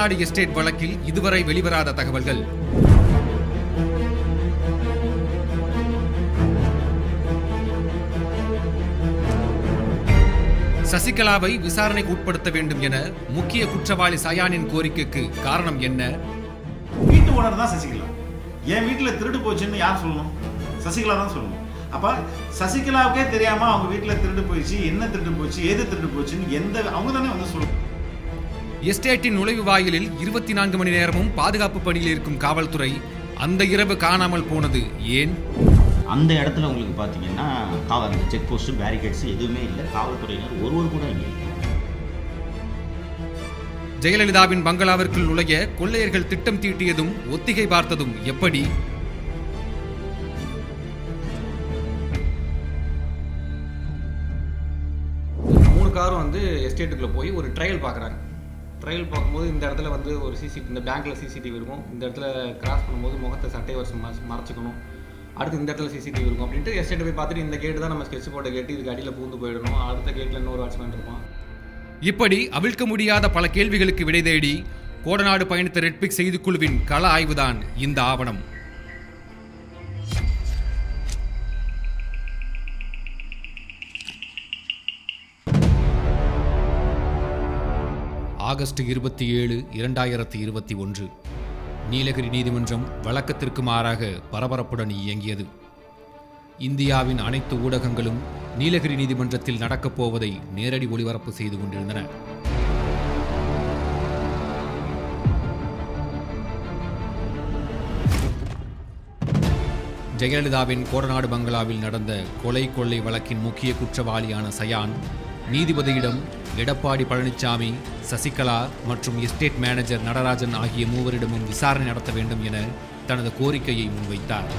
Kodanad estate வழக்கில் இதுவரை வெளிவராத தகவல்கள் சசிகலாவை விசாரணைக்கு உட்படுத்த வேண்டும் என முக்கிய குற்றவாளி சயானின் கோரிக்கைக்கு காரணம் என்ன வீட்டு ஓனர் தான் சசிகலா என் வீட்டில் திருடு போச்சுன்னு யார் சொல்லணும் சசிகலா தான் சொல்லணும் அப்ப சசிகலாவுக்கே தெரியாம அவங்க வீட்டில் திருடு போயிடுச்சு என்ன திருடு போச்சு ஏது திருடு போச்சுன்னு எந்த அவங்க தானே வந்து சொல்லணும் எஸ்டேட்டின் நுழைவு வாயிலில் இருபத்தி நான்கு மணி நேரமும் பாதுகாப்பு பணியில் இருக்கும் காவல்துறை அந்த இரவு காணாமல் போனது ஏன் அந்த இடத்துல உங்களுக்கு பார்த்தீங்கன்னா காவல் அந்த செக் போஸ்ட் பேரிகேட்ஸ் எதுவுமே இல்லை காவல்துறையினர் ஒருவர் கூட இங்கே இல்லை ஜெயலலிதாவின் பங்களாவிற்குள் நுழைய கொள்ளையர்கள் திட்டம் தீட்டியதும் ஒத்திகை பார்த்ததும் எப்படி மூணு காரும் வந்து எஸ்டேட்டுக்குள்ளே போய் ஒரு ட்ரையல் பார்க்குறாங்க ட்ரையல் பார்க்கும்போது இந்த இடத்துல வந்து ஒரு சிசி இந்த பேங்க்கில் சிசிடிவி இருக்கும் இந்த இடத்துல கிராஸ் பண்ணும்போது முகத்தை சட்டை வருஷம் மறைச்சிக்கணும் அடுத்து இந்த இடத்துல சிசிடிவி இருக்கும் அப்படின்ட்டு எஸ்டேட்டை போய் பார்த்துட்டு இந்த கேட்டு தான் நம்ம ஸ்கெட்ச் போட்ட கேட்டு இதுக்கு அடியில் பூந்து போயிடணும் அடுத்த கேட்டில் இன்னொரு வாட்ச்மேன் இருப்பான் இப்படி அவிழ்க்க முடியாத பல கேள்விகளுக்கு விடை தேடி கோடநாடு பயணித்த ரெட்பிக் செய்திக்குழுவின் கள ஆய்வுதான் இந்த ஆவணம் ஆகஸ்ட் இருபத்தி ஏழு இரண்டாயிரத்தி இருபத்தி ஒன்று நீலகிரி நீதிமன்றம் வழக்கத்திற்கு மாறாக பரபரப்புடன் இயங்கியது இந்தியாவின் அனைத்து ஊடகங்களும் நீலகிரி நீதிமன்றத்தில் நடக்கப் போவதை நேரடி ஒளிபரப்பு செய்து கொண்டிருந்தன ஜெயலலிதாவின் கோடநாடு பங்களாவில் நடந்த கொலை கொள்ளை வழக்கின் முக்கிய குற்றவாளியான சயான் நீதிபதியிடம் எடப்பாடி பழனிசாமி சசிகலா மற்றும் எஸ்டேட் மேனேஜர் நடராஜன் ஆகிய மூவரிடமும் விசாரணை நடத்த வேண்டும் என தனது கோரிக்கையை முன்வைத்தார்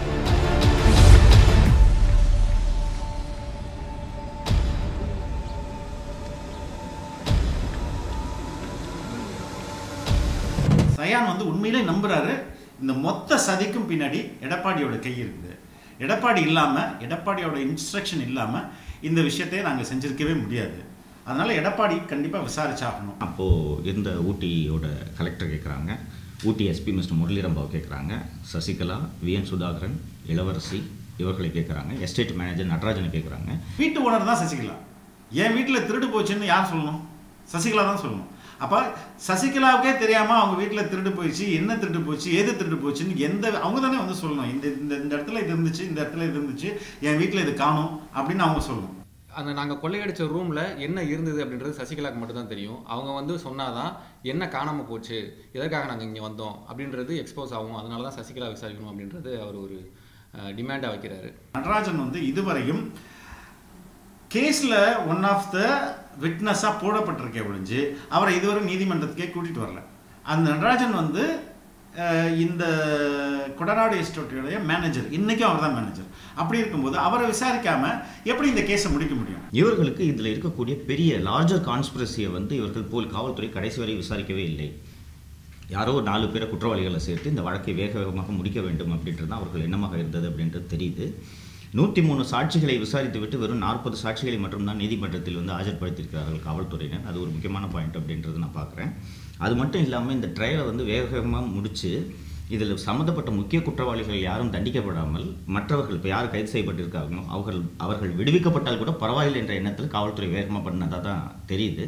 சயான் வந்து உண்மையிலே நம்புறாரு இந்த மொத்த சதிக்கும் பின்னாடி எடப்பாடியோட கை இருக்குது எடப்பாடி இல்லாம எடப்பாடியோட இன்ஸ்ட்ரக்ஷன் இல்லாம இந்த விஷயத்தை நாங்க செஞ்சிருக்கவே முடியாது அதனால எடப்பாடி கண்டிப்பா விசாரிச்சாகணும் அப்போது இருந்த ஊட்டியோட கலெக்டர் கேட்குறாங்க ஊட்டி எஸ்பி மிஸ்டர் முரளிரம்பாவை கேட்குறாங்க சசிகலா விஎன் சுதாகரன் இளவரசி இவர்களை கேட்குறாங்க எஸ்டேட் மேனேஜர் நடராஜனை கேட்குறாங்க வீட்டு ஓனர் தான் சசிகலா என் வீட்டில் திருடு போச்சுன்னு யார் சொல்லணும் சசிகலா தான் சொல்லணும் அப்ப சசிகலாவுக்கே தெரியாம அவங்க வீட்டில் திருடு போயிடுச்சு என்ன திருடு போச்சு ஏது திருடு போச்சுன்னு எந்த அவங்க தானே வந்து சொல்லணும் இந்த இந்த இந்த இடத்துல இது இருந்துச்சு இந்த இடத்துல இது இருந்துச்சு என் வீட்டில் இது காணும் அப்படின்னு அவங்க சொல்லணும் அந்த நாங்கள் கொள்ளையடிச்ச ரூமில் என்ன இருந்தது அப்படின்றது சசிகலாக்கு மட்டும்தான் தெரியும் அவங்க வந்து சொன்னாதான் என்ன காணாமல் போச்சு எதற்காக நாங்கள் இங்கே வந்தோம் அப்படின்றது எக்ஸ்போஸ் ஆகும் அதனால தான் சசிகலா விசாரிக்கணும் அப்படின்றது அவர் ஒரு டிமாண்டாக வைக்கிறாரு நடராஜன் வந்து இதுவரையும் கேஸில் ஒன் ஆஃப் த விட்னஸாக போடப்பட்டிருக்கே ஒழிஞ்சு அவரை இதுவரை நீதிமன்றத்துக்கே கூட்டிகிட்டு வரல அந்த நடராஜன் வந்து அஹ், இந்த கொடநாடு எஸ்டேட்டுடைய மேனேஜர் இன்றைக்கும் அவர் தான் மேனேஜர் அப்படி இருக்கும்போது அவரை விசாரிக்காம எப்படி இந்த கேஸை முடிக்க முடியும் இவர்களுக்கு இதில் இருக்கக்கூடிய பெரிய லார்ஜர் கான்ஸ்பிரசியை வந்து இவர்கள் போல் காவல்துறை கடைசி வரை விசாரிக்கவே இல்லை யாரோ ஒரு நாலு பேரை குற்றவாளிகளை சேர்த்து இந்த வழக்கை வேக வேகமாக முடிக்க வேண்டும் அப்படின்றது தான் அவர்கள் எண்ணமாக இருந்தது அப்படின்றது தெரியுது நூற்றி மூணு சாட்சிகளை விசாரித்துவிட்டு வெறும் நாற்பது சாட்சிகளை மட்டும்தான் நீதிமன்றத்தில் வந்து ஆஜர்படுத்தியிருக்கிறார்கள் காவல்துறையினர் அது ஒரு முக்கியமான பாயிண்ட் அப்படின்றது நான் பார்க்குறேன் அது மட்டும் இல்லாமல் இந்த ட்ரையலை வந்து வேக வேகமாக முடித்து இதில் சம்மந்தப்பட்ட முக்கிய குற்றவாளிகள் யாரும் தண்டிக்கப்படாமல் மற்றவர்கள் இப்போ யார் கைது செய்யப்பட்டிருக்காங்களோ அவர்கள் அவர்கள் விடுவிக்கப்பட்டால் கூட பரவாயில்லை என்ற எண்ணத்தில் காவல்துறை வேகமாக பண்ணதாக தான் தெரியுது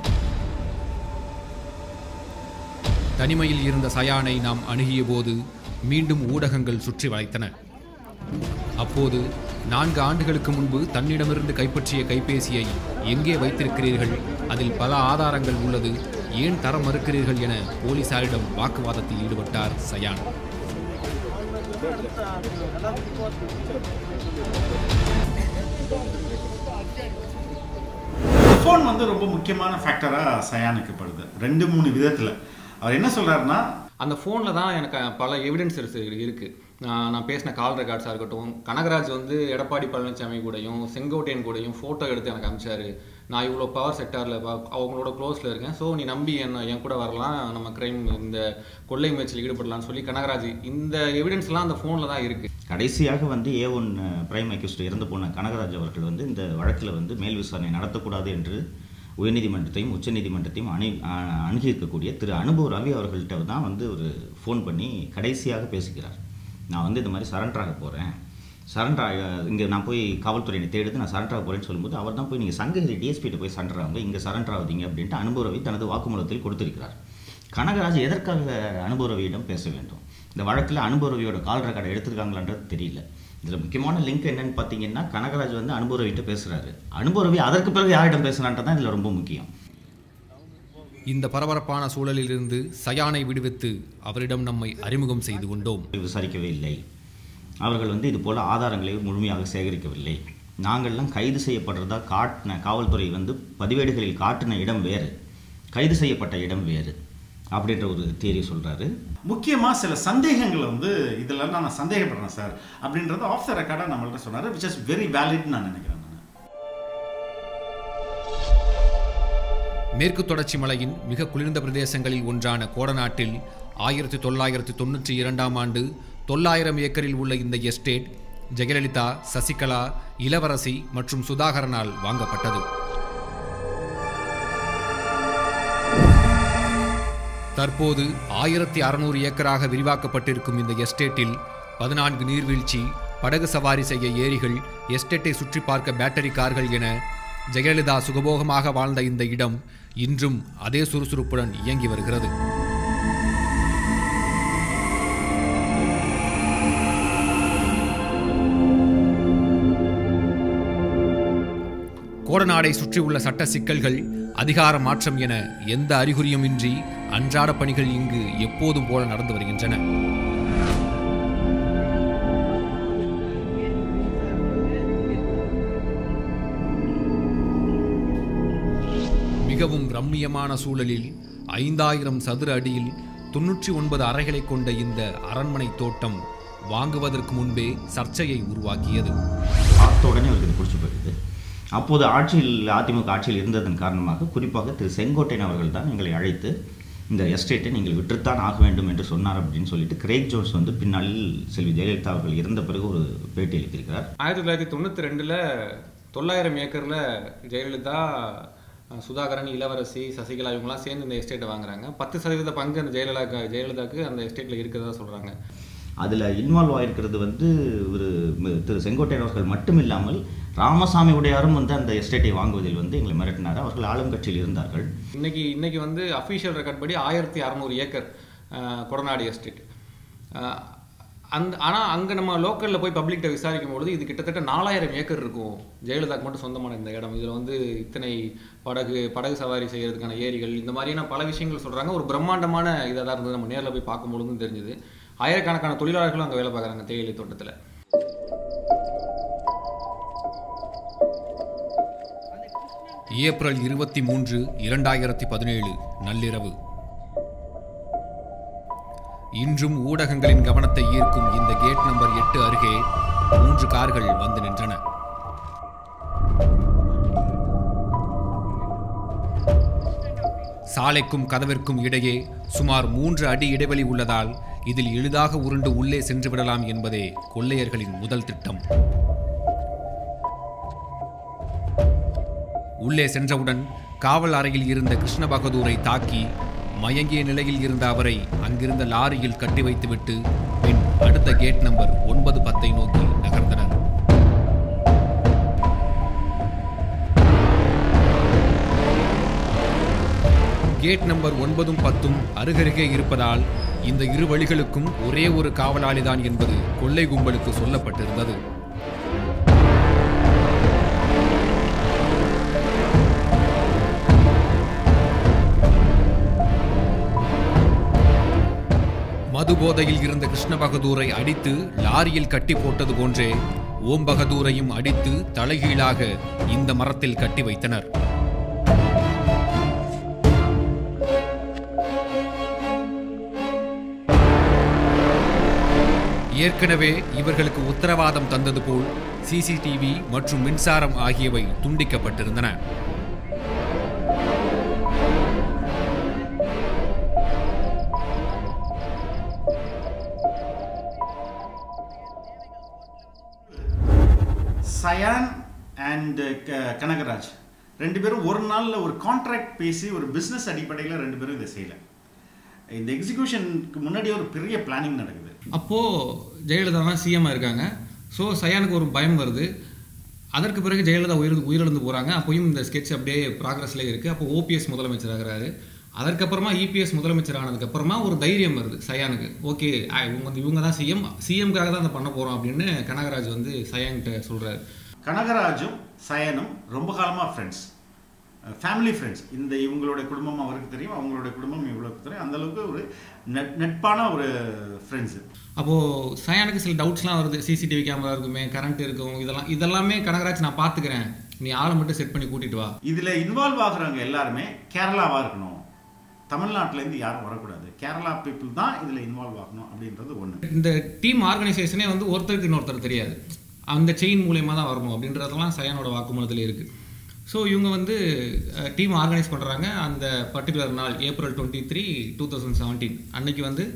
தனிமையில் இருந்த சயானை நாம் அணுகிய போது மீண்டும் ஊடகங்கள் சுற்றி வளைத்தன அப்போது நான்கு ஆண்டுகளுக்கு முன்பு தன்னிடமிருந்து கைப்பற்றிய கைபேசியை எங்கே வைத்திருக்கிறீர்கள் அதில் பல ஆதாரங்கள் உள்ளது ஏன் தர மறுக்கிறீர்கள் என போலீசாரிடம் வாக்குவாதத்தில் ஈடுபட்டார் சயான் ஃபோன் வந்து ரொம்ப முக்கியமான ஃபேக்டராக சயானுக்கு படுது ரெண்டு மூணு விதத்தில் அவர் என்ன சொல்றாருன்னா அந்த ஃபோனில் தான் எனக்கு பல எவிடன்ஸ் இருக்குது நான் நான் பேசின கால் ரெக்கார்ட்ஸாக இருக்கட்டும் கனகராஜ் வந்து எடப்பாடி பழனிசாமி கூடயும் செங்கோட்டையன் கூடயும் ஃபோட்டோ எடுத்து எனக்கு அனுப்பிச்சாரு நான் இவ்வளோ பவர் செக்டாரில் அவங்களோட க்ளோஸில் இருக்கேன் ஸோ நீ நம்பி என்ன என் கூட வரலாம் நம்ம கிரைம் இந்த கொள்ளை முயற்சியில் ஈடுபடலாம்னு சொல்லி கனகராஜ் இந்த எவிடன்ஸ்லாம் அந்த ஃபோனில் தான் இருக்குது கடைசியாக வந்து ஏ ஒன் பிரைம் அக்யூஸ்ட் இறந்து போன கனகராஜ் அவர்கள் வந்து இந்த வழக்கில் வந்து மேல் விசாரணை நடத்தக்கூடாது என்று உயர்நீதிமன்றத்தையும் உச்சநீதிமன்றத்தையும் அணி அ- அணுகியிருக்கக்கூடிய திரு அனுபவ் ரவி அவர்கள்ட்ட தான் வந்து ஒரு ஃபோன் பண்ணி கடைசியாக பேசுகிறார் நான் வந்து இந்த மாதிரி சரண்டர் ஆக போகிறேன் சரண்டர் இங்கே நான் போய் காவல்துறையை தேடுது நான் சரண்டர் ஆக போகிறேன்னு சொல்லும்போது அவர் தான் போய் நீங்கள் சங்ககிரி டிஎஸ்பிகிட்ட போய் சரண்டர் ஆகுங்க இங்கே சரண்டர் ஆகுதீங்க அப்படின்ட்டு அனுபவ ரவி தனது வாக்குமூலத்தில் கொடுத்திருக்கிறார் கனகராஜ் எதற்காக அனுபவ ரவியிடம் பேச வேண்டும் இந்த வழக்கில் அனுபவ ரவியோட கால் ரெக்கார்டை எடுத்திருக்காங்களான்றது தெரியல இதில் முக்கியமான லிங்க் என்னன்னு பார்த்தீங்கன்னா கனகராஜ் வந்து அனுபவ ரவிகிட்ட பேசுகிறாரு அனுபவ ரவி அதற்கு பிறகு யாரிடம் பேசுனான்றது தான் இதில் ரொம்ப முக்கியம் இந்த பரபரப்பான சூழலிலிருந்து சயானை விடுவித்து அவரிடம் நம்மை அறிமுகம் செய்து கொண்டோம் விசாரிக்கவே இல்லை அவர்கள் வந்து இது போல் ஆதாரங்களை முழுமையாக சேகரிக்கவில்லை நாங்கள்லாம் கைது செய்யப்படுறதா காட்டின காவல்துறை வந்து பதிவேடுகளில் காட்டின இடம் வேறு கைது செய்யப்பட்ட இடம் வேறு அப்படின்ற ஒரு தியரி சொல்கிறாரு முக்கியமாக சில சந்தேகங்களை வந்து இதில் நான் சந்தேகப்படுறேன் சார் அப்படின்றது ஆஃப் த ரெக்கார்டாக நம்மள்ட்ட சொன்னார் விச் இஸ் வெரி வேலிட்னு நான் நினைக்கிறேன் நான் மேற்கு தொடர்ச்சி மலையின் மிக குளிர்ந்த பிரதேசங்களில் ஒன்றான கோடநாட்டில் ஆயிரத்தி தொள்ளாயிரத்தி தொண்ணூற்றி இரண்டாம் ஆண்டு தொள்ளாயிரம் ஏக்கரில் உள்ள இந்த எஸ்டேட் ஜெயலலிதா சசிகலா இளவரசி மற்றும் சுதாகரனால் வாங்கப்பட்டது தற்போது ஆயிரத்தி அறுநூறு ஏக்கராக விரிவாக்கப்பட்டிருக்கும் இந்த எஸ்டேட்டில் பதினான்கு நீர்வீழ்ச்சி படகு சவாரி செய்ய ஏரிகள் எஸ்டேட்டை சுற்றி பார்க்க பேட்டரி கார்கள் என ஜெயலலிதா சுகபோகமாக வாழ்ந்த இந்த இடம் இன்றும் அதே சுறுசுறுப்புடன் இயங்கி வருகிறது கோடநாடை சுற்றியுள்ள சட்ட சிக்கல்கள் அதிகார மாற்றம் என எந்த அறிகுறியும் இன்றி அன்றாட பணிகள் இங்கு எப்போதும் போல நடந்து வருகின்றன மிகவும் ரம்மியமான சூழலில் ஐந்தாயிரம் சதுர அடியில் தொன்னூற்றி ஒன்பது அறைகளை கொண்ட இந்த அரண்மனை தோட்டம் வாங்குவதற்கு முன்பே சர்ச்சையை உருவாக்கியது பார்த்த உடனே அவருக்கு இது பிடிச்சி போயிடுது அப்போது ஆட்சியில் அதிமுக ஆட்சியில் இருந்ததன் காரணமாக குறிப்பாக திரு செங்கோட்டையன் அவர்கள் தான் எங்களை அழைத்து இந்த எஸ்டேட்டை நீங்கள் விற்றுத்தான் ஆக வேண்டும் என்று சொன்னார் அப்படின்னு சொல்லிட்டு கிரேக் ஜோன்ஸ் வந்து பின்னாளில் செல்வி ஜெயலலிதா அவர்கள் இறந்த பிறகு ஒரு பேட்டி அளித்திருக்கிறார் ஆயிரத்தி தொள்ளாயிரத்தி தொண்ணூற்றி ரெண்டில் தொள்ளாயிரம் ஏக்கரில் ஜெயலலிதா அஹ், சுதாகரன் இளவரசி சசிகலா இவங்கெல்லாம் சேர்ந்து இந்த எஸ்டேட்டை வாங்குறாங்க பத்து சதவீத பங்கு அந்த ஜெயலலிதா ஜெயலலிதாவுக்கு அந்த எஸ்டேட்டில் இருக்கிறதா சொல்கிறாங்க அதில் இன்வால்வ் ஆயிருக்கிறது வந்து ஒரு ம- திரு செங்கோட்டையன் அவர்கள் மட்டும் இல்லாமல் ராமசாமி உடையாரும் வந்து அந்த எஸ்டேட்டை வாங்குவதில் வந்து எங்களை மிரட்டினார் அவர்கள் ஆளும் கட்சியில் இருந்தார்கள் இன்னைக்கு இன்னைக்கு வந்து அஃபிஷியல் ரெக்கார்ட் படி ஆயிரத்தி அறநூறு ஏக்கர் அஹ், கொடநாடு எஸ்டேட் அஹ், அந்த ஆனால் அங்கே நம்ம லோக்கலில் போய் பப்ளிக்கிட்ட விசாரிக்கும் பொழுது இது கிட்டத்தட்ட நாலாயிரம் ஏக்கர் இருக்கும் ஜெயலலிதாக்கு மட்டும் சொந்தமான இந்த இடம் இதில் வந்து இத்தனை படகு படகு சவாரி செய்யறதுக்கான ஏரிகள் இந்த மாதிரியான பல விஷயங்கள் சொல்கிறாங்க ஒரு பிரம்மாண்டமான இதாக தான் இருந்தது நம்ம நேரில் போய் பார்க்கும்பொழுதும் தெரிஞ்சுது ஆயிரக்கணக்கான தொழிலாளர்களும் அங்கே வேலை பார்க்குறாங்க தேயிலை தோட்டத்தில் ஏப்ரல் இருபத்தி மூன்று இரண்டாயிரத்தி பதினேழு நள்ளிரவு இன்றும் ஊடகங்களின் கவனத்தை ஈர்க்கும் இந்த கேட் நம்பர் எட்டு அருகே மூன்று கார்கள் வந்து நின்றன சாலைக்கும் கதவிற்கும் இடையே சுமார் மூன்று அடி இடைவெளி உள்ளதால் இதில் எளிதாக உருண்டு உள்ளே சென்று விடலாம் என்பதே கொள்ளையர்களின் முதல் திட்டம் உள்ளே சென்றவுடன் காவல் அறையில் இருந்த கிருஷ்ண பகதூரை தாக்கி மயங்கிய நிலையில் இருந்த அவரை அங்கிருந்த லாரியில் கட்டி வைத்துவிட்டு பின் அடுத்த கேட் நம்பர் ஒன்பது பத்தை நோக்கி நகர்ந்தனர் கேட் நம்பர் ஒன்பதும் பத்தும் அருகருகே இருப்பதால் இந்த இரு வழிகளுக்கும் ஒரே ஒரு காவலாளிதான் என்பது கொள்ளை கும்பலுக்கு சொல்லப்பட்டிருந்தது மது போதையில் இருந்த கிருஷ்ண பகதூரை அடித்து லாரியில் கட்டி போட்டது போன்றே ஓம் பகதூரையும் அடித்து தலைகீழாக இந்த மரத்தில் கட்டி வைத்தனர் ஏற்கனவே இவர்களுக்கு உத்தரவாதம் தந்தது போல் சிசிடிவி மற்றும் மின்சாரம் ஆகியவை துண்டிக்கப்பட்டிருந்தன சயான் அண்ட் கனகராஜ் ரெண்டு பேரும் ஒரு நாளில் ஒரு கான்ட்ராக்ட் பேசி ஒரு பிஸ்னஸ் அடிப்படையில் ரெண்டு பேரும் இதை செய்யலை இந்த எக்ஸிகியூஷனுக்கு முன்னாடி ஒரு பெரிய பிளானிங் நடக்குது அப்போது ஜெயலலிதா தான் சிஎம் இருக்காங்க ஸோ சயானுக்கு ஒரு பயம் வருது அதற்கு பிறகு ஜெயலலிதா உயிர் உயிரிழந்து போகிறாங்க அப்போயும் இந்த ஸ்கெட்ச் அப்படியே ப்ராக்ரஸ்லேயே இருக்குது அப்போ ஓபிஎஸ் முதலமைச்சர் ஆகிறாரு அதற்கப்புறமா இபிஎஸ் முதலமைச்சர் ஆனதுக்கப்புறமா ஒரு தைரியம் வருது சயானுக்கு ஓகே இவங்க வந்து இவங்க தான் சிஎம் சிஎம்காக தான் அதை பண்ண போகிறோம் அப்படின்னு கனகராஜ் வந்து சயான்கிட்ட சொல்கிறாரு கனகராஜும் சயனும் ரொம்ப காலமாக ஃப்ரெண்ட்ஸ் ஃபேமிலி ஃப்ரெண்ட்ஸ் இந்த இவங்களுடைய குடும்பம் அவருக்கு தெரியும் அவங்களுடைய குடும்பம் இவங்களுக்கு தெரியும் அந்த அளவுக்கு ஒரு நட் நட்பான ஒரு ஃப்ரெண்ட்ஸு அப்போது சயானுக்கு சில டவுட்ஸ்லாம் வருது சிசிடிவி கேமரா இருக்குமே கரண்ட் இருக்கும் இதெல்லாம் இதெல்லாமே கனகராஜ் நான் பார்த்துக்கிறேன் நீ ஆளை மட்டும் செட் பண்ணி கூட்டிட்டு வா இதில் இன்வால்வ் ஆகுறவங்க எல்லாருமே கேரளாவாக இருக்கணும் தமிழ்நாட்டிலேருந்து யாரும் வரக்கூடாது கேரளா பீப்புள் தான் இதில் இன்வால்வ் ஆகணும் அப்படின்றது ஒன்று இந்த டீம் ஆர்கனைசேஷனே வந்து ஒருத்தருக்கு இன்னொருத்தர் தெரியாது அந்த செயின் மூலயமா தான் வரணும் அப்படின்றதெல்லாம் சயானோட வாக்குமூலத்தில் இருக்குது ஸோ இவங்க வந்து டீம் ஆர்கனைஸ் பண்ணுறாங்க அந்த பர்டிகுலர் நாள் April twenty three two thousand seventeen அன்னைக்கு வந்து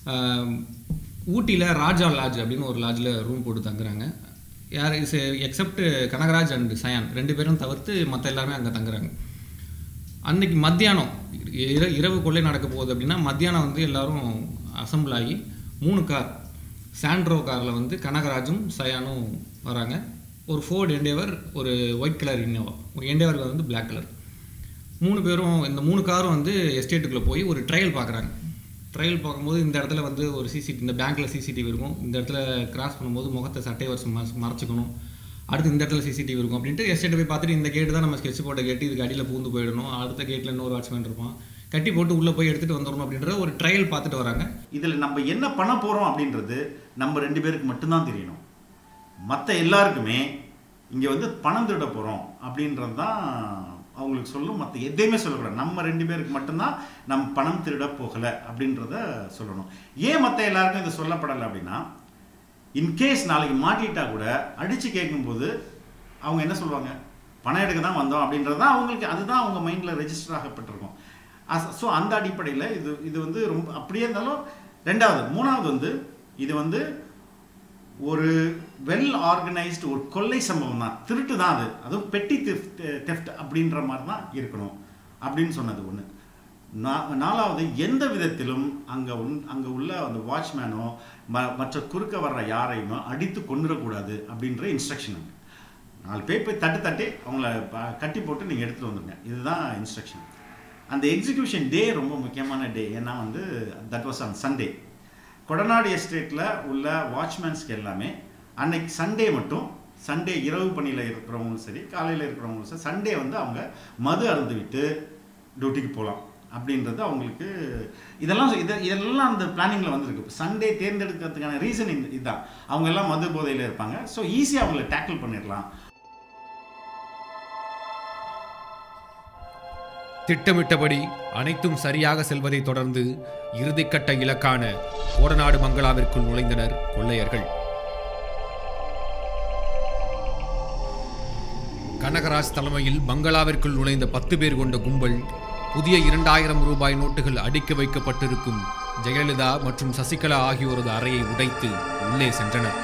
ஊட்டியில் ராஜா லாட்ஜ் அப்படின்னு ஒரு லாட்ஜில் ரூம் போட்டு தங்குறாங்க யார் is except Kanagaraj and Sayan ரெண்டு பேரும் தவிர்த்து மற்ற எல்லாருமே அங்கே தங்குறாங்க அன்னைக்கு மத்தியானம் இர இரவு கொள்ளை நடக்க போகுது அப்படின்னா மத்தியானம் வந்து எல்லாரும் அசம்பிள் ஆகி மூணு கார் சாண்ட்ரோ காரில் வந்து கனகராஜும் சயானும் வராங்க ஒரு ஃபோர்டு எண்டேவர் ஒரு ஒயிட் கலர் இன்னோவா எண்டேவர் வந்து Black கலர் மூணு பேரும் இந்த மூணு காரும் வந்து எஸ்டேட்டுக்குள்ளே போய் ஒரு ட்ரையல் பார்க்குறாங்க ட்ரையல் பார்க்கும்போது இந்த இடத்துல வந்து ஒரு சிசிடி இந்த பேங்க்கில் சிசிடிவி இருக்கும் இந்த இடத்துல கிராஸ் பண்ணும்போது முகத்தை சட்டையை வச்சு மறைச்சு- மறைச்சிக்கணும் அடுத்து இந்த இடத்துல சிசிடிவி இருக்கும் அப்படின்ட்டு எஸ்டேட்டை போய் பார்த்துட்டு இந்த கேட்டு தான் நம்ம ஸ்கெட்ச் போட்ட கேட்டு இதுக்கு அடியில் பூந்து போயிடணும் அடுத்த கேட்டில் இன்னொரு வாட்ச்மேன் இருப்பான் கட்டி போட்டு உள்ளே போய் எடுத்துகிட்டு வந்துடணும் அப்படின்ற ஒரு ட்ரையல் பார்த்துட்டு வராங்க இதில் நம்ம என்ன பண்ண போகிறோம் அப்படின்றது நம்ம ரெண்டு பேருக்கு மட்டும்தான் தெரியணும் மற்ற எல்லாருக்குமே இங்கே வந்து பணம் திருட போகிறோம் அப்படின்றது தான் அவங்களுக்கு சொல்லும் மற்ற எதையுமே சொல்லக்கூடாது நம்ம ரெண்டு பேருக்கு மட்டும்தான் நம்ம பணம் திருட போகலை அப்படின்றத சொல்லணும் ஏன் மற்ற எல்லாருக்கும் இது சொல்லப்படலை அப்படின்னா இன்கேஸ் நாளைக்கு மாட்டிட்டா கூட அடித்து கேட்கும்போது அவங்க என்ன சொல்லுவாங்க பணம் எடுக்க தான் வந்தோம் அப்படின்றது தான் அவங்களுக்கு அதுதான் அவங்க மைண்டில் ரெஜிஸ்டர் ஆகப்பட்டிருக்கும் ஸோ அந்த அடிப்படையில் இது இது வந்து ரொம்ப அப்படியே இருந்தாலும் ரெண்டாவது மூணாவது வந்து இது வந்து ஒரு வெல் ஆர்கனைஸ்டு ஒரு கொள்ளை சம்பவம் தான் திருட்டு தான் அது அதுவும் பெட்டி தெஃப்ட் தெஃப்ட் அப்படின்ற மாதிரி தான் இருக்கணும் அப்படின்னு சொன்னது ஒன்று நாலாவது எந்த விதத்திலும் அங்கே உன் அங்கே உள்ள அந்த வாட்ச்மேனோ ம மற்ற குறுக்க வர்ற யாரையுமோ அடித்து கொண்டுடக்கூடாது அப்படின்ற இன்ஸ்ட்ரக்ஷன் அங்கே நாலு பேர் போய் தட்டு தட்டி அவங்கள ப- கட்டி போட்டு நீங்கள் எடுத்துகிட்டு வந்துருங்க இதுதான் இன்ஸ்ட்ரக்ஷன் அந்த எக்ஸிகியூஷன் டே ரொம்ப முக்கியமான டே ஏன்னா வந்து that was on Sunday Kodanad எஸ்டேட்டில் உள்ள வாட்ச்மேன்ஸ்க்கு எல்லாமே அன்னைக்கு சண்டே மட்டும் சண்டே இரவு பணியில் இருக்கிறவங்களும் சரி காலையில் இருக்கிறவங்களும் சரி சண்டே வந்து அவங்க மது அருந்து விட்டு டியூட்டிக்கு போகலாம் அப்படின்றது அவங்களுக்கு இதெல்லாம் இத இதெல்லாம் அந்த பிளானிங்கில் வந்திருக்கு சண்டே தேர்ந்தெடுக்கிறதுக்கான ரீசன் இதுதான் அவங்க எல்லாம் மது போதையில் இருப்பாங்க ஸோ ஈஸியாக அவங்கள டேக்கிள் பண்ணிடலாம் திட்டமிட்டபடி அனைத்தும் சரியாக செல்வதை தொடர்ந்து இறுதிக்கட்ட இலக்கான கோடநாடு மங்களாவிற்குள் நுழைந்தனர் கொள்ளையர்கள் கனகராஜ் தலைமையில் பங்களாவிற்குள் நுழைந்த பத்து பேர் கொண்ட கும்பல் புதிய இரண்டாயிரம் ரூபாய் நோட்டுகள் அடுக்கி வைக்கப்பட்டிருக்கும் ஜெயலலிதா மற்றும் சசிகலா ஆகியோரது அறையை உடைத்து உள்ளே சென்றனர்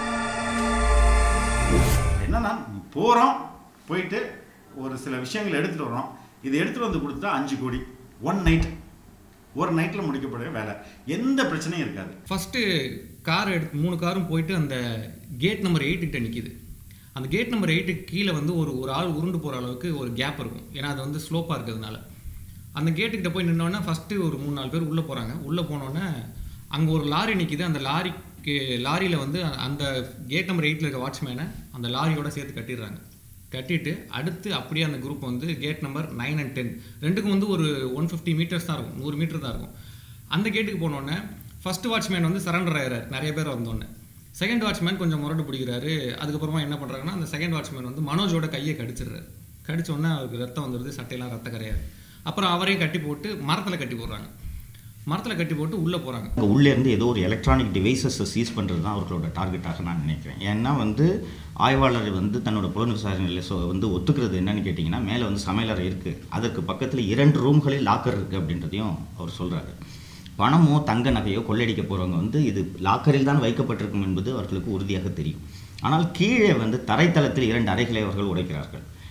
என்னன்னா போகிறோம் போயிட்டு ஒரு சில விஷயங்களை எடுத்துகிட்டு வரோம் இது எடுத்துகிட்டு வந்து கொடுத்தா அஞ்சு கோடி ஒன் நைட் ஒரு நைட்டில் முடிக்கப்படுற வேலை எந்த பிரச்சனையும் இருக்காது ஃபஸ்ட்டு கார் எடுத்து மூணு காரும் போயிட்டு அந்த கேட் நம்பர் எயிட்டுக்கிட்ட நிற்கிது அந்த கேட் நம்பர் எயிட்டுக்கு கீழே வந்து ஒரு ஒரு ஆள் உருண்டு போகிற அளவுக்கு ஒரு கேப் இருக்கும் ஏன்னா அது வந்து ஸ்லோப்பாக இருக்கிறதுனால அந்த கேட்டுக்கிட்ட போய் நின்னோடனே ஃபஸ்ட்டு ஒரு மூணு நாலு பேர் உள்ளே போகிறாங்க உள்ளே போனோடனே அங்கே ஒரு லாரி நிற்கிது அந்த லாரிக்கு லாரியில் வந்து அந்த கேட் நம்பர் எயிட்டில் இருக்க வாட்ச்மேனை அந்த லாரியோட சேர்த்து கட்டிடுறாங்க கட்டிட்டு அடுத்து அப்படியே அந்த குரூப் வந்து gate number nine and ten ரெண்டுக்கும் வந்து ஒரு ஒன் ஃபிஃப்டி மீட்டர்ஸ் தான் இருக்கும் நூறு மீட்டர் தான் இருக்கும் அந்த கேட்டுக்கு போனோடனே ஃபர்ஸ்ட் வாட்ச்மேன் வந்து சரண்டர் ஆகிறார் நிறைய பேர் வந்தோடனே செகண்ட் வாட்ச்மேன் கொஞ்சம் முரட்டு பிடிக்கிறாரு அதுக்கப்புறமா என்ன பண்ணுறாங்கன்னா அந்த செகண்ட் வாட்ச்மேன் வந்து மனோஜோட கையை கடிச்சிடுறாரு கடிச்ச உடனே அவருக்கு ரத்தம் வந்துடுது சட்டையெல்லாம் ரத்த கரையாது அப்புறம் அவரையும் கட்டி போட்டு மரத்தில் கட்டி போடுறாங்க மரத்தில் கட்டி போட்டு உள்ளே போகிறாங்க அங்கே உள்ளே இருந்து ஏதோ ஒரு எலக்ட்ரானிக் டிவைசஸை சீஸ் பண்ணுறது தான் அவர்களோட டார்கெட்டாக நான் நினைக்கிறேன் ஏன்னா வந்து ஆய்வாளர் வந்து தன்னோட புலன் விசாரணையில் சொ வந்து ஒத்துக்கிறது என்னன்னு கேட்டிங்கன்னா மேலே வந்து சமையலறை இருக்குது அதற்கு பக்கத்தில் இரண்டு ரூம்களில் லாக்கர் இருக்குது அப்படின்றதையும் அவர் சொல்கிறாரு பணமோ தங்க நகையோ கொள்ளையடிக்க போகிறவங்க வந்து இது லாக்கரில் தான் வைக்கப்பட்டிருக்கும் என்பது அவர்களுக்கு உறுதியாக தெரியும் ஆனால் கீழே வந்து தரைத்தளத்தில் இரண்டு அறைகளை அவர்கள் உடைக்கிறார்கள்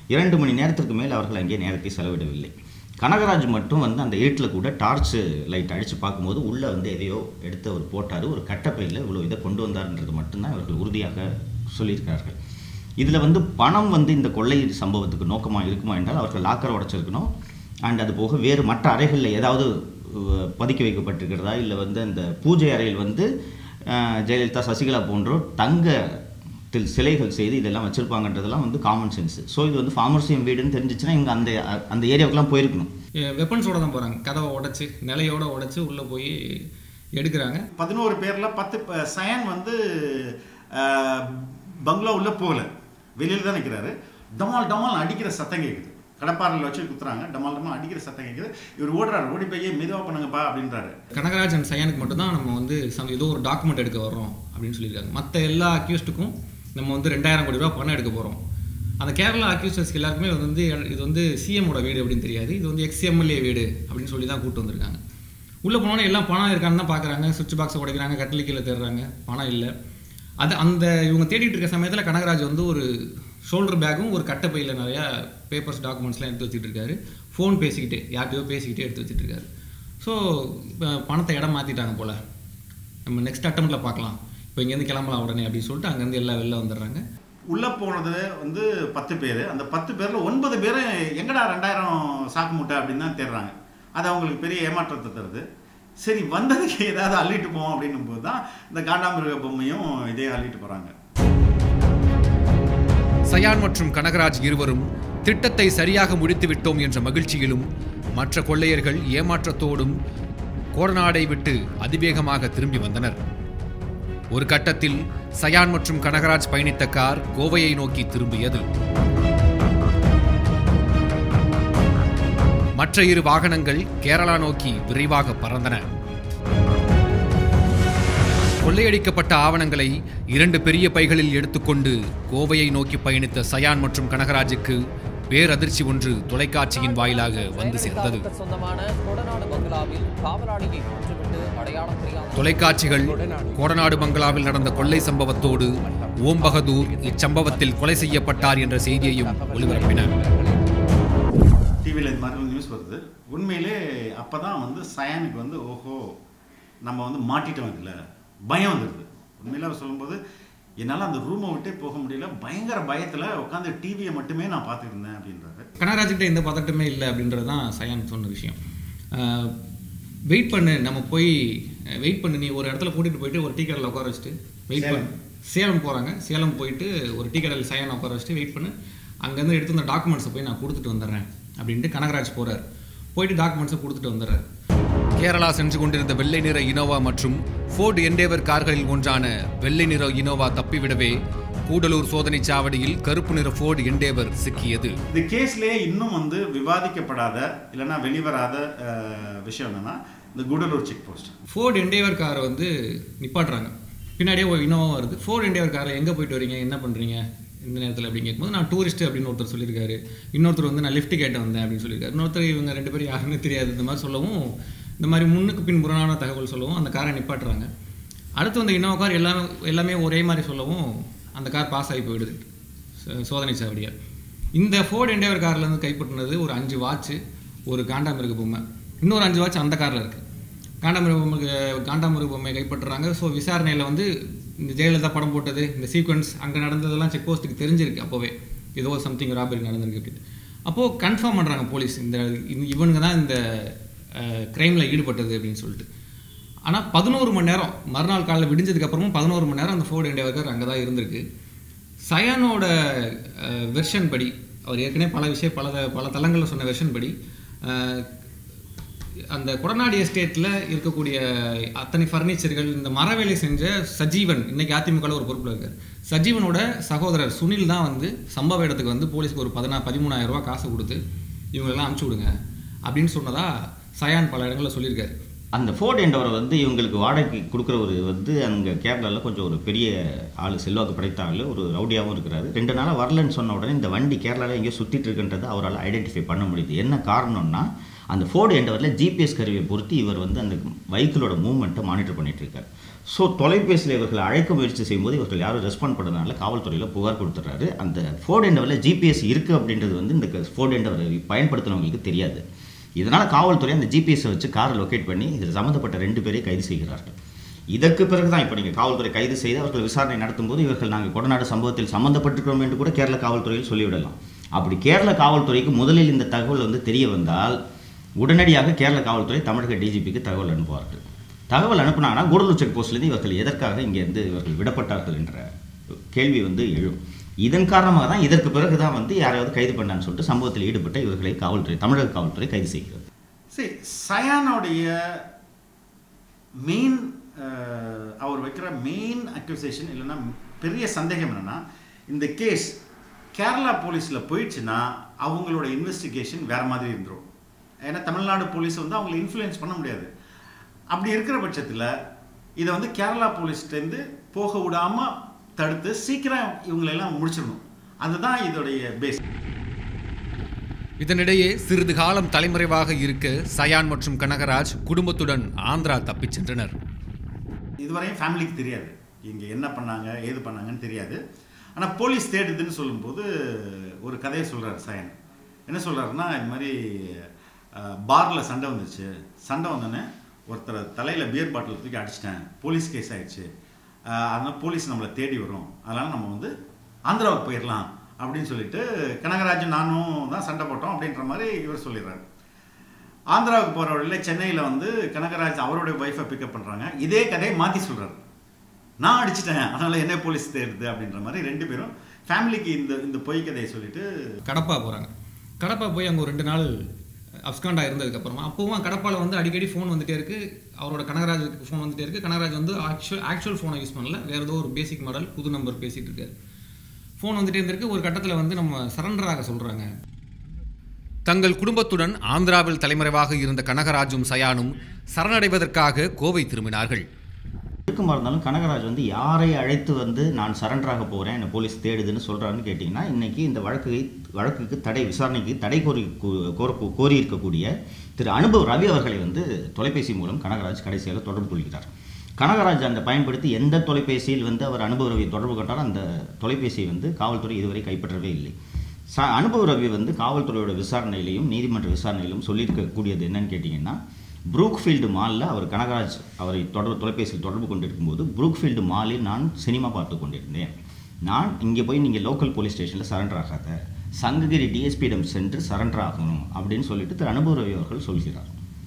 இரண்டு மணி நேரத்திற்கு மேல் அவர்கள் அங்கே நேரத்தை செலவிடவில்லை கனகராஜ் மட்டும் வந்து அந்த இருட்டில் கூட டார்ச் லைட் அடித்து பார்க்கும்போது உள்ளே வந்து எதையோ எடுத்து அவர் போட்டார் ஒரு கட்டப்பையில் இவ்வளோ இதை கொண்டு வந்தார்ன்றது மட்டும்தான் இவர்கள் உறுதியாக சொல்லியிருக்கிறார்கள் இதில் வந்து பணம் வந்து இந்த கொள்ளை சம்பவத்துக்கு நோக்கமாக இருக்குமா என்றால் அவர்கள் லாக்கரை உடைச்சிருக்கணும் அண்ட் அது போக வேறு மற்ற அறைகளில் ஏதாவது அஹ், பதுக்கி வைக்கப்பட்டிருக்கிறதா இல்லை வந்து அந்த பூஜை அறையில் வந்து அஹ், ஜெயலலிதா சசிகலா போன்றோர் தங்கத்தில் சிலைகள் செய்து இதெல்லாம் வச்சுருப்பாங்கன்றதெல்லாம் வந்து காமன் சென்ஸ் ஸோ இது வந்து ஃபார்மர்சியம் வீடுன்னு தெரிஞ்சிச்சுன்னா இங்கே அந்த அந்த ஏரியாவுக்குலாம் போயிருக்கணும் வெப்பன்ஸோட தான் போகிறாங்க கதவை உடைச்சு நிலையோட உடைச்சு உள்ளே போய் எடுக்கிறாங்க பதினோரு பேர்ல பத்து ப- சயன் வந்து அஹ், பங்களா உள்ள போகல வெளியில தான் நிற்கிறாரு டமால் டமால் அடிக்கிற சத்தம் கேட்குது கடப்பாறையில் வச்சு குத்துறாங்க டமால் டமால் அடிக்கிற சத்தம் கேட்குது இவர் ஓடுறாரு ஓடி போய் மெதுவாக பண்ணுங்கப்பா அப்படின்றாரு கனகராஜ் அண்ட் சயானுக்கு மட்டும்தான் நம்ம வந்து சம் ஏதோ ஒரு டாக்குமெண்ட் எடுக்க வர்றோம் அப்படின்னு சொல்லியிருக்காங்க மற்ற எல்லா அக்யூஸ்டுக்கும் நம்ம வந்து ரெண்டாயிரம் கோடி ரூபா பணம் எடுக்க போகிறோம் அந்த கேரளா அக்யூஸ்டர்ஸ்க்கு எல்லாருக்குமே இது வந்து இது வந்து சிஎம்மோட வீடு அப்படின்னு தெரியாது இது வந்து எக்ஸ்எம்எல்ஏ வீடு அப்படின்னு சொல்லி தான் கூப்பிட்டு வந்திருக்காங்க உள்ளே போனோன்னே எல்லாம் பணம் இருக்கான்னு தான் பார்க்குறாங்க சுவிட்ச் பாக்ஸை உடைக்கிறாங்க கட்டில் கீழே தேடுறாங்க பணம் இல்லை அது அந்த இவங்க தேடிட்டு இருக்க சமயத்தில் கனகராஜ் வந்து ஒரு ஷோல்டர் பேக்கும் ஒரு கட்டப்பையில் நிறையா பேப்பர்ஸ் டாக்குமெண்ட்ஸ்லாம் எடுத்து வச்சுட்டு இருக்காரு ஃபோன் பேசிக்கிட்டே யார்கிட்டயோ பேசிக்கிட்டே எடுத்து வச்சுட்டு இருக்காரு ஸோ இப்போ பணத்தை இடம் மாற்றிட்டாங்க போல் நம்ம நெக்ஸ்ட் அட்டம்ப்டில் பார்க்கலாம் இப்போ இங்கேருந்து கிளம்பலாம் உடனே அப்படின்னு சொல்லிட்டு அங்கேருந்து எல்லாம் வெளில வந்துடுறாங்க உள்ள போனது வந்து பத்து பேர் அந்த பத்து பேர்ல ஒன்பது பேர் எங்கடா ரெண்டாயிரம் சாக்கு மூட்டை அப்படின்னு தான் தேடுறாங்க அது அவங்களுக்கு பெரிய ஏமாற்றத்தை தருது சரி வந்ததுக்கு ஏதாவது அள்ளிட்டு போவோம் அப்படின்னும் போது தான் இந்த காண்டாமிருக பொம்மையும் இதே அள்ளிட்டு போறாங்க சயான் மற்றும் கனகராஜ் இருவரும் திட்டத்தை சரியாக முடித்து விட்டோம் என்ற மகிழ்ச்சியிலும் மற்ற கொள்ளையர்கள் ஏமாற்றத்தோடும் கோடநாடை விட்டு அதிவேகமாக திரும்பி வந்தனர் ஒரு கட்டத்தில் சயான் மற்றும் கனகராஜ் பயணித்த கார் கோவையை நோக்கி திரும்பியது மற்ற இரு வாகனங்கள் கேரளா நோக்கி விரைவாக பறந்தன கொள்ளையடிக்கப்பட்ட ஆவணங்களை இரண்டு பெரிய பைகளில் எடுத்துக்கொண்டு கோவையை நோக்கி பயணித்த சயான் மற்றும் கனகராஜுக்கு பேரதிர்ச்சி ஒன்று தொலைக்காட்சியின் வாயிலாக வந்து சேர்ந்தது ஜெயலலிதாவுக்கு சொந்தமான கொடநாடு பங்களாவில் காவலாளியை கொன்றுவிட்டு அடையாளம் தெரியாத தொலைக்காட்சிகள் கோடநாடு பங்களாவில் நடந்த கொள்ளை சம்பவத்தோடு ஓம் பகதூர் இச்சம்பவத்தில் கொலை செய்யப்பட்டார் என்ற செய்தியையும் ஒளிபரப்பின டிவியில் இந்த மாதிரி நியூஸ் வருது உண்மையிலே அப்போ தான் வந்து சயானுக்கு வந்து ஓஹோ நம்ம வந்து மாட்டிட்டோம் இதில் பயம் வந்துடுது உண்மையில அவர் சொல்லும்போது என்னால் அந்த ரூமை விட்டே போக முடியல பயங்கர பயத்தில் உட்காந்து டிவியை மட்டுமே நான் பார்த்துட்டு இருந்தேன் அப்படின்றாரு கனகராஜ்கிட்ட எந்த பதட்டமே இல்லை அப்படின்றது தான் சயான் சொன்ன விஷயம் வெயிட் பண்ணு நம்ம போய் வெயிட் பண்ணு நீ ஒரு இடத்துல கூட்டிகிட்டு போயிட்டு ஒரு டீ கடையில் உட்கார வச்சுட்டு வெயிட் பண்ணு சேலம் போகிறாங்க சேலம் போயிட்டு ஒரு டீ கடையில் சயான் உட்கார வச்சுட்டு வெயிட் பண்ணு அங்கேருந்து எடுத்து அந்த டாக்குமெண்ட்ஸை போய் நான் கொடுத்துட்டு வந்துடுறேன் அப்படின்ட்டு கனகராஜ் போகிறார் போயிட்டு டாக்குமெண்ட்ஸை கொடுத்துட்டு வந்துடுறாரு கேரளா சென்று கொண்டிருந்த வெள்ளை நிற இனோவா மற்றும் ஃபோர்டு எண்டேவர் கார்களில் ஒன்றான வெள்ளை நிற இனோவா தப்பிவிடவே கூடலூர் சோதனைச் சாவடியில் கருப்பு நிற ஃபோர்டு எண்டேவர் சிக்கியது இந்த கேஸ்லேயே இன்னும் வந்து விவாதிக்கப்படாத இல்லைன்னா வெளிவராத அஹ், விஷயம் என்னன்னா இந்த Gudalur check post Ford Endeavour காரை வந்து நிப்பாட்டுறாங்க பின்னாடியே ஒரு இனோவா வருது ஃபோர்டு எண்டேவர் காரில் எங்கே போயிட்டு வரீங்க என்ன பண்ணுறீங்க இந்த நேரத்தில் அப்படின்னு கேட்கும்போது நான் டூரிஸ்ட் அப்படின்னு ஒருத்தர் சொல்லியிருக்காரு இன்னொருத்தர் வந்து நான் லிஃப்ட் கேட்ட வந்தேன் அப்படின்னு சொல்லியிருக்காரு இன்னொருத்தர் இவங்க ரெண்டு பேரும் யாருன்னு தெரியாது இந்த மாதிரி சொல்லவும் இந்த மாதிரி முன்னுக்கு பின் புறனான தகவல் சொல்லவும் அந்த காரை நிப்பாட்டுறாங்க அடுத்து வந்த இனோவா கார் எல்லாமே எல்லாமே ஒரே மாதிரி சொல்லவும் அந்த கார் பாஸ் ஆகி போயிடுது சோ- சோதனை சாவடியாக இந்த ஃபோர்டு எண்டேவர் கார்ல இருந்து கைப்பற்றினது ஒரு அஞ்சு வாட்ச் ஒரு காண்டாமிருக பொம்மை இன்னொரு அஞ்சு வாட்ச் அந்த காரில் இருக்குது காண்டாமிருக பொம்மை காண்டாமிருக பொம்மையை கைப்பற்றுறாங்க ஸோ விசாரணையில் வந்து இந்த ஜெயலலிதா படம் போட்டது இந்த சீக்வன்ஸ் அங்கே நடந்ததெல்லாம் செக் போஸ்ட்டுக்கு தெரிஞ்சிருக்கு அப்போவே ஏதோ சம்திங் ராபரி நடந்திருக்கு அப்படின்னு அப்போது கன்ஃபார்ம் பண்ணுறாங்க போலீஸ் இந்த இந்த- இவனுங்க தான் இந்த க்ரைமில் ஈடுபட்டது அப்படின்னு சொல்லிட்டு ஆனால் பதினோரு மணி நேரம் மறுநாள் காலையில் விடிஞ்சதுக்கு அப்புறமும் பதினோரு மணி நேரம் அந்த ஃபோர்டு எண்டேவர் அங்கே தான் இருந்திருக்கு சயானோட வெர்ஷன் படி அவர் ஏற்கனவே பல விஷயம் பல பல தளங்களில் சொன்ன வெர்ஷன் படி அஹ், அந்த கொடநாடு எஸ்டேட்டில் இருக்கக்கூடிய அத்தனை ஃபர்னிச்சர்கள் இந்த மரவேலை செஞ்ச சஜீவன் இன்னைக்கு அதிமுகவில் ஒரு பொறுப்பில் இருக்கார் சஜீவனோட சகோதரர் சுனில் தான் வந்து சம்பவ இடத்துக்கு வந்து போலீஸ்க்கு ஒரு பதினா பதிமூணாயிரம் ரூபாய் காசு கொடுத்து இவங்களெல்லாம் அனுப்பிச்சி விடுங்க அப்படின்னு சொன்னதா சயான் பல இடங்களில் சொல்லியிருக்காரு அந்த ஃபோர்ட் எண்டவரை வந்து இவங்களுக்கு வாடகைக்கு கொடுக்குறவர் வந்து அங்கே கேரளாவில் கொஞ்சம் ஒரு பெரிய ஆள் செல்வாக்கு படைத்த ஆள் ஒரு ரவுடியாகவும் இருக்கிறாரு ரெண்டு நாளாக வரலன்னு சொன்ன உடனே இந்த வண்டி கேரளாவில் எங்கேயோ சுற்றிட்டு இருக்குன்றதை அவரால் ஐடென்டிஃபை பண்ண முடியுது என்ன காரணம்னா அந்த ஃபோர்டு எண்டவரில் ஜிபிஎஸ் கருவியை பொருத்தி இவர் வந்து அந்த வெஹிக்கிளோட மூவ்மெண்ட்டை மானிட்டர் பண்ணிட்டு இருக்காரு ஸோ தொலைபேசியில் இவர்களை அழைக்க முயற்சி செய்யும்போது இவர்கள் யாரும் ரெஸ்பாண்ட் பண்ணதுனால காவல்துறையில் புகார் கொடுத்துட்றாரு அந்த ஃபோர்டு எண்டவரில் ஜிபிஎஸ் இருக்குது அப்படின்றது வந்து இந்த ஃபோர்டு எண்டவரை பயன்படுத்தினவங்களுக்கு தெரியாது இதனால் காவல்துறை அந்த ஜிபிஎஸை வச்சு காரை லொக்கேட் பண்ணி இதில் சம்மந்தப்பட்ட ரெண்டு பேரை கைது செய்கிறார்கள் இதற்கு பிறகு தான் இப்போ நீங்கள் காவல்துறை கைது செய்து அவர்கள் விசாரணை நடத்தும்போது இவர்கள் நாங்கள் கொடநாடு சம்பவத்தில் சம்மந்தப்பட்டிருக்கிறோம் என்று கூட கேரள காவல்துறையில் சொல்லிவிடலாம் அப்படி கேரள காவல்துறைக்கு முதலில் இந்த தகவல் வந்து தெரிய வந்தால் உடனடியாக கேரள காவல்துறை தமிழக டிஜிபிக்கு தகவல் அனுப்புவார்கள் தகவல் அனுப்புனாங்கன்னா கூடலூர் செக் போஸ்ட்லேருந்து இவர்கள் எதற்காக இங்கேருந்து இவர்கள் விடப்பட்டார்கள் என்ற கேள்வி வந்து எழும் இதன் காரணமாக தான் இதற்கு பிறகு தான் வந்து யாரையாவது கைது பண்ணான்னு சொல்லிட்டு சம்பவத்தில் ஈடுபட்ட இவர்களை காவல்துறை தமிழக காவல்துறை கைது செய்கிறது சரி சயானுடைய மெயின் அவர் வைக்கிற மெயின் அக்யூசேஷன் இல்லைன்னா பெரிய சந்தேகம் என்னன்னா இந்த கேஸ் கேரளா போலீஸில் போயிடுச்சுன்னா அவங்களோட இன்வெஸ்டிகேஷன் வேற மாதிரி இருந்துரும் ஏன்னா தமிழ்நாடு போலீஸ் வந்து அவங்களை இன்ஃப்ளூயன்ஸ் பண்ண முடியாது அப்படி இருக்கிற பட்சத்தில் இதை வந்து கேரளா போலீஸ்லேருந்து போக விடாம தடுத்து சீக்கிரம் இவங்களெல்லாம் முடிச்சிடணும் அதுதான் இதோடைய பேஸ் இதனிடையே சிறிது காலம் தலைமறைவாக இருக்க சயான் மற்றும் கனகராஜ் குடும்பத்துடன் ஆந்திரா தப்பிச் சென்றனர் இதுவரையும் ஃபேமிலிக்கு தெரியாது இங்கே என்ன பண்ணாங்க ஏது பண்ணாங்கன்னு தெரியாது ஆனால் போலீஸ் தேடுதுன்னு சொல்லும்போது ஒரு கதையை சொல்கிறார் சயன் என்ன சொல்கிறாருன்னா இது மாதிரி பாரில் சண்டை வந்துச்சு சண்டை வந்தோடனே ஒருத்தரை தலையில் பியர் பாட்டில் தூக்கி அடிச்சிட்டேன் போலீஸ் கேஸ் ஆயிடுச்சு அஹ், அதனால போலீஸ் நம்மளை தேடி வரும் அதனால் நம்ம வந்து ஆந்திராவுக்கு போயிடலாம் அப்படின்னு சொல்லிட்டு கனகராஜன் நானும் தான் சண்டை போட்டோம் அப்படின்ற மாதிரி இவர் சொல்லிடுறாரு ஆந்திராவுக்கு போகிற வழியில் சென்னையில் வந்து கனகராஜ் அவருடைய ஒய்ஃபை பிக்கப் பண்ணுறாங்க இதே கதையை மாற்றி சொல்கிறாரு நான் அடிச்சிட்டேன் அதனால் என்ன போலீஸ் தேடுது அப்படின்ற மாதிரி ரெண்டு பேரும் ஃபேமிலிக்கு இந்த இந்த பொய் கதையை சொல்லிட்டு கடப்பா போகிறாங்க கடப்பா போய் அங்கே ஒரு ரெண்டு நாள் அப்ஸ்காண்டா இருந்ததுக்கப்புறமா அப்போவும் கடப்பாவில் வந்து அடிக்கடி ஃபோன் வந்துட்டே இருக்கு அவரோட கனகராஜுக்கு ஃபோன் வந்துட்டே இருக்கு கனகராஜ் வந்து ஆக்சுவல் ஆக்சுவல் ஃபோனை யூஸ் பண்ணல வேற ஏதோ ஒரு பேசிக் மாடல் புது நம்பர் பேசிட்டு இருக்காரு ஃபோன் வந்துட்டே இருந்திருக்கு ஒரு கட்டத்தில் வந்து நம்ம சரண்டர் ஆக சொல்கிறாங்க தங்கள் குடும்பத்துடன் ஆந்திராவில் தலைமறைவாக இருந்த கனகராஜும் சயானும் சரணடைவதற்காக கோவை திரும்பினார்கள் இருக்குமா இருந்தாலும் கனகராஜ் வந்து யாரை அழைத்து வந்து நான் சரண்டராக போகிறேன் என்னை போலீஸ் தேடுதுன்னு சொல்கிறாருன்னு கேட்டிங்கன்னா இன்றைக்கி இந்த வழக்கு வழக்குக்கு தடை விசாரணைக்கு தடை கோரி கோ- கோர கோரியிருக்கக்கூடிய திரு அனுபவ் ரவி அவர்களை வந்து தொலைபேசி மூலம் கனகராஜ் கடைசியாக தொடர்பு கொள்கிறார் கனகராஜ் அந்த பயன்படுத்தி எந்த தொலைபேசியில் வந்து அவர் அனுபவ ரவியை தொடர்பு கொண்டாரோ அந்த தொலைபேசியை வந்து காவல்துறை இதுவரை கைப்பற்றவே இல்லை ச அனுபவ ரவி வந்து காவல்துறையோட விசாரணையிலையும் நீதிமன்ற விசாரணையிலும் சொல்லியிருக்கக்கூடியது என்னன்னு கேட்டிங்கன்னா ப்ரூக்ஃபீல்டு மாலில் அவர் கனகராஜ் அவரை தொடர்பு தொலைபேசியில் தொடர்பு கொண்டிருக்கும்போது ப்ரூக்ஃபீல்டு மாலில் நான் சினிமா பார்த்து கொண்டிருந்தேன் நான் இங்கே போய் நீங்கள் லோக்கல் போலீஸ் ஸ்டேஷனில் சரண்டர் ஆகாத சங்ககிரி டிஎஸ்பியிடம் சென்று சரண்டர் ஆகணும் அப்படின்னு சொல்லிட்டு திரு அனுபவ ரவி அவர்கள் சொல்கிறார்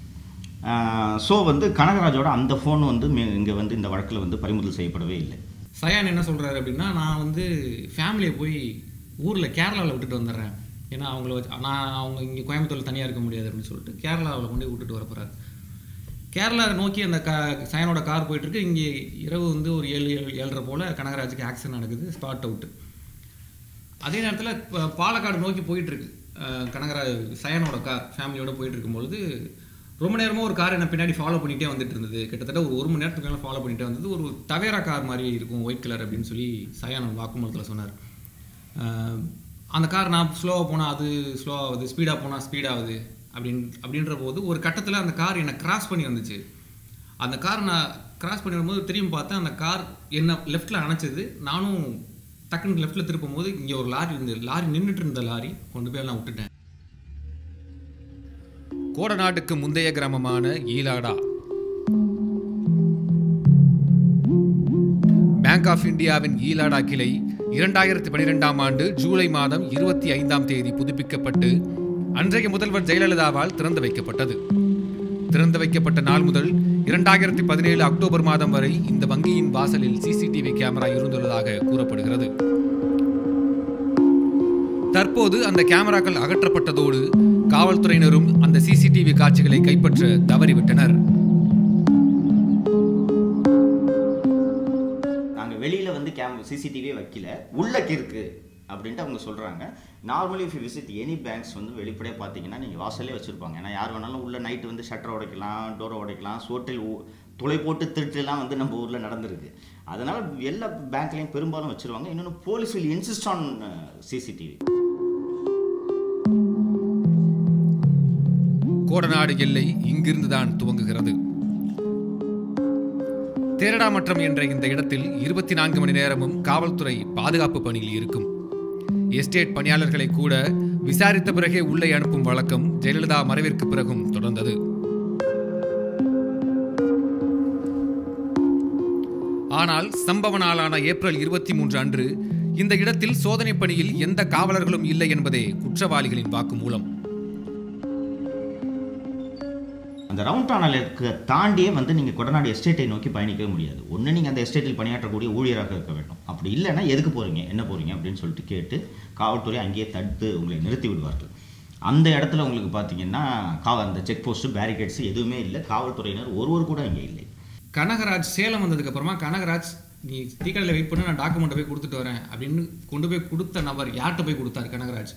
ஸோ வந்து கனகராஜோட அந்த ஃபோன் வந்து இங்கே வந்து இந்த வழக்கில் வந்து பறிமுதல் செய்யப்படவே இல்லை சயான் என்ன சொல்கிறாரு அப்படின்னா நான் வந்து ஃபேமிலியை போய் ஊரில் கேரளாவில் விட்டுட்டு வந்துடுறேன் ஏன்னா அவங்கள வச்சு நான் அவங்க இங்கே கோயம்புத்தூரில் தனியாக இருக்க முடியாது அப்படின்னு சொல்லிட்டு கேரளாவில் கொண்டு போய் விட்டுட்டு வர போகிறாரு கேரளா நோக்கி அந்த கா சயனோட கார் போயிட்டுருக்கு இங்கே இரவு வந்து ஒரு ஏழு ஏழு ஏழரை போல் கனகராஜுக்கு ஆக்சிடென்ட் நடக்குது ஸ்பாட் அவுட்டு அதே நேரத்தில் பாலக்காடு நோக்கி போயிட்டுருக்கு கனகராஜ் சயனோட கார் ஃபேமிலியோட போயிட்டு இருக்கும்பொழுது ரொம்ப நேரமாக ஒரு கார் என்ன பின்னாடி ஃபாலோ பண்ணிகிட்டே வந்துட்டு இருந்தது கிட்டத்தட்ட ஒரு ஒரு மணி நேரத்துக்கு மேலே ஃபாலோ பண்ணிட்டே வந்தது ஒரு தவேரா கார் மாதிரி இருக்கும் ஒயிட் கலர் அப்படின்னு சொல்லி சயான் வாக்குமூலத்தில் சொன்னார் அஹ், அந்த கார் நான் ஸ்லோவாக போனால் அது ஸ்லோவாகுது ஸ்பீடாக போனால் ஸ்பீடாகுது அப்படின் அப்படின்ற போது ஒரு கட்டத்தில் அந்த கார் என்னை கிராஸ் பண்ணி வந்துச்சு அந்த கார் நான் கிராஸ் பண்ணி வரும்போது திரும்பி பார்த்தேன் அந்த கார் என்ன லெஃப்ட்டில் அணைச்சது நானும் டக்குன்னு லெஃப்ட்டில் திருப்பும் போது இங்கே ஒரு லாரி இருந்தது லாரி நின்றுட்டு இருந்த லாரி கொண்டு போய் நான் விட்டுட்டேன் கோடநாட்டுக்கு முந்தைய கிராமமான ஈலாடா பேங்க் ஆஃப் இந்தியாவின் ஈலாடா கிளை இரண்டாயிரத்தி பனிரெண்டாம் ஆண்டு ஜூலை மாதம் இருபத்தி ஐந்தாம் தேதி புதுப்பிக்கப்பட்டு அன்றைய முதல்வர் ஜெயலலிதாவால் திறந்து வைக்கப்பட்டது திறந்து வைக்கப்பட்ட நாள் முதல் இரண்டாயிரத்தி பதினேழு அக்டோபர் மாதம் வரை இந்த வங்கியின் வாசலில் சிசிடிவி கேமரா இருந்துள்ளதாக கூறப்படுகிறது தற்போது அந்த கேமராக்கள் அகற்றப்பட்டதோடு காவல்துறையினரும் அந்த சிசிடிவி காட்சிகளை கைப்பற்ற தவறிவிட்டனர் நாங்கள் வெளியில் வந்து கேம் சிசிடிவியே வைக்கல உள்ளக்கு இருக்கு அப்படின்ட்டு அவங்க சொல்கிறாங்க normally if you visit any banks வந்து வெளிப்படையாக பார்த்தீங்கன்னா நீங்கள் வாசல்லே வச்சுருப்பாங்க ஏன்னா யார் வேணாலும் உள்ள நைட்டு வந்து ஷட்டரை உடைக்கலாம் டோரை உடைக்கலாம் சோட்டில் துளை போட்டு திருட்டுலாம் வந்து நம்ம ஊரில் நடந்திருக்கு அதனால் எல்லா பேங்க்லேயும் பெரும்பாலும் வச்சுருவாங்க இன்னொன்று police will insist on CCTV Kodanad எல்லை இங்கிருந்துதான் துவங்குகிறது தேரடாமற்றம் என்ற இந்த இடத்தில் இருபத்தி நான்கு மணி நேரமும் காவல்துறை பாதுகாப்பு பணியில் இருக்கும் எஸ்டேட் பணியாளர்களை கூட விசாரித்த பிறகே உள்ளே அனுப்பும் வழக்கம் ஜெயலலிதா மறைவிற்கு பிறகும் தொடர்ந்தது ஆனால் சம்பவ நாளான ஏப்ரல் இருபத்தி மூன்று அன்று இந்த இடத்தில் சோதனை பணியில் எந்த காவலர்களும் இல்லை என்பதே குற்றவாளிகளின் வாக்குமூலம் அந்த ரவுண்ட் டனலுக்கு தாண்டியே வந்து நீங்கள் கொடநாடு எஸ்டேட்டை நோக்கி பயணிக்கவே முடியாது ஒன்று நீங்கள் அந்த எஸ்டேட்டில் பணியாற்றக்கூடிய ஊழியராக இருக்க வேண்டும் அப்படி இல்லைன்னா எதுக்கு போகிறீங்க என்ன போகிறீங்க அப்படின்னு சொல்லிட்டு கேட்டு காவல்துறை அங்கேயே தடுத்து உங்களை நிறுத்தி விடுவார்கள் அந்த இடத்துல உங்களுக்கு பார்த்தீங்கன்னா கா அந்த செக் போஸ்ட்டு பேரிகேட்ஸ் எதுவுமே இல்லை காவல்துறையினர் ஒருவர் கூட அங்கே இல்லை கனகராஜ் சேலம் வந்ததுக்கு அப்புறமா கனகராஜ் நீ டீக்கடையில் வெயிட் பண்ணு நான் டாக்குமெண்ட்டை போய் கொடுத்துட்டு வரேன் அப்படின்னு கொண்டு போய் கொடுத்த நபர் யார்கிட்ட போய் கொடுத்தாரு கனகராஜ்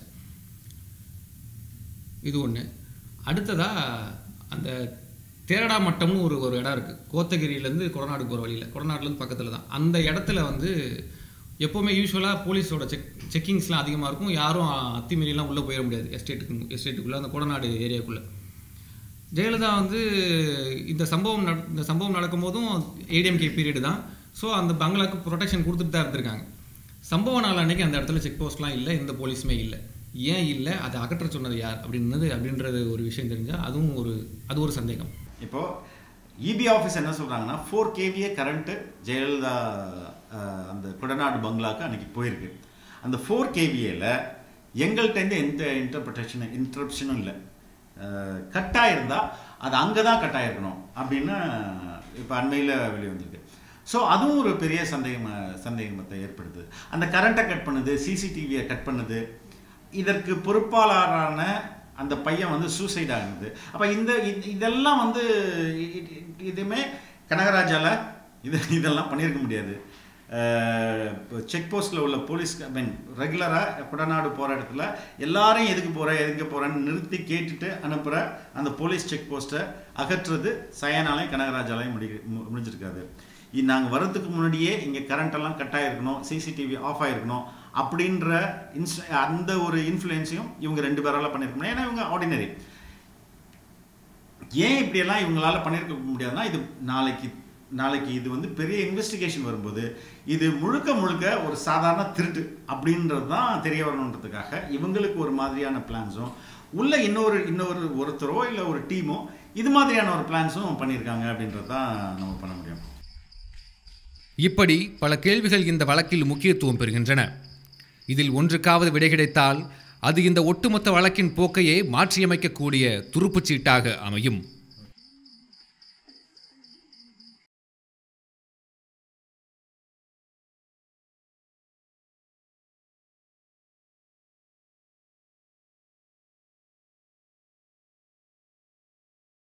இது ஒன்று அடுத்ததா அந்த தேரடா மட்டம்னு ஒரு ஒரு இடம் இருக்குது கோத்தகிரியிலேருந்து கொடநாடு போகிற வழியில் கொடநாடுலேருந்து பக்கத்தில் தான் அந்த இடத்துல வந்து எப்போவுமே யூஸ்வலாக போலீஸோட செக் செக்கிங்ஸ்லாம் அதிகமாக இருக்கும் யாரும் அத்துமீறிலாம் உள்ளே போயிட முடியாது எஸ்டேட்டுக்கு எஸ்டேட்டுக்குள்ளே அந்த கொடநாடு ஏரியாக்குள்ளே ஜெயலலிதா வந்து இந்த சம்பவம் நட இந்த சம்பவம் நடக்கும்போதும் ஏடிஎம்கே பீரியடு தான் ஸோ அந்த பங்களாக்கு ப்ரொடெக்ஷன் கொடுத்துட்டு தான் இருந்திருக்காங்க சம்பவ நாள் அன்னைக்கு அந்த இடத்துல செக் போஸ்ட்லாம் இல்லை எந்த போலீஸுமே இல்லை ஏன் இல்லை அதை அகற்ற சொன்னது யார் அப்படின்னது அப்படின்றது ஒரு விஷயம் தெரிஞ்சால் அதுவும் ஒரு அது ஒரு சந்தேகம் இப்போ இபி ஆஃபீஸ் என்ன சொல்றாங்கன்னா ஃபோர் கேவிஏ கரண்ட்டு ஜெயலலிதா அஹ், அந்த கொடநாடு பங்களாக்கு அன்னைக்கு போயிருக்கு அந்த ஃபோர் கேவிஏல எங்கள்கிட்ட எந்த இன்டர்பிரேஷன் இன்டர்ப்ஷனும் இல்லை கட்டாக இருந்தால் அது அங்கே தான் கட்டாயிருக்கணும் அப்படின்னு இப்போ அண்மையில் வெளியே வந்திருக்கு ஸோ அதுவும் ஒரு பெரிய சந்தேகம் சந்தேகத்தை ஏற்படுத்துது அந்த கரண்ட்டை கட் பண்ணுது சிசிடிவியை கட் பண்ணுது இதற்கு பொறுப்பாளரான அந்த பையன் வந்து சூசைட் ஆகுது அப்போ இந்த இது- இதெல்லாம் வந்து இ- இ- இதுவுமே கனகராஜால இது இதெல்லாம் பண்ணியிருக்க முடியாது செக் போஸ்ட்டில் உள்ள போலீஸ் ஐ மீன் ரெகுலராக கொடநாடு போகிற இடத்துல எல்லாரையும் எதுக்கு போகிற எதுக்கு போகிறேன்னு நிறுத்தி கேட்டுட்டு அனுப்புகிற அந்த போலீஸ் செக் போஸ்ட்டை அகற்றுறது சயனாலையும் கனகராஜாலையும் முடி மு- முடிஞ்சிருக்காது நாங்கள் வர்றதுக்கு முன்னாடியே இங்கே கரண்ட் எல்லாம் கட் ஆகிருக்கணும் சிசிடிவி ஆஃப் ஆகிருக்கணும் அப்படின்ற இன்ஸ் அந்த ஒரு இன்ஃப்ளூயன்ஸையும் இவங்க ரெண்டு பேரால பண்ணியிருக்க முடியும் ஏன்னா இவங்க ஆர்டினரி ஏன் இப்படியெல்லாம் இவங்களால பண்ணியிருக்க முடியாதுன்னா இது நாளைக்கு நாளைக்கு இது வந்து பெரிய இன்வெஸ்டிகேஷன் வரும்போது இது முழுக்க முழுக்க ஒரு சாதாரண திருட்டு அப்படின்றது தான் தெரிய வரணுன்றதுக்காக இவங்களுக்கு ஒரு மாதிரியான பிளான்ஸும் உள்ள இன்னொரு இன்னொரு ஒருத்தரோ இல்லை ஒரு டீமோ இது மாதிரியான ஒரு பிளான்ஸும் பண்ணியிருக்காங்க அப்படின்றது தான் நம்ம பண்ண முடியும் இப்படி பல கேள்விகள் இந்த வழக்கில் முக்கியத்துவம் பெறுகின்றன இதில் ஒன்றுக்காவது விடை கிடைத்தால் அது இந்த ஒட்டுமொத்த வழக்கின் போக்கையே மாற்றியமைக்கக்கூடிய துருப்புச்சீட்டாக அமையும்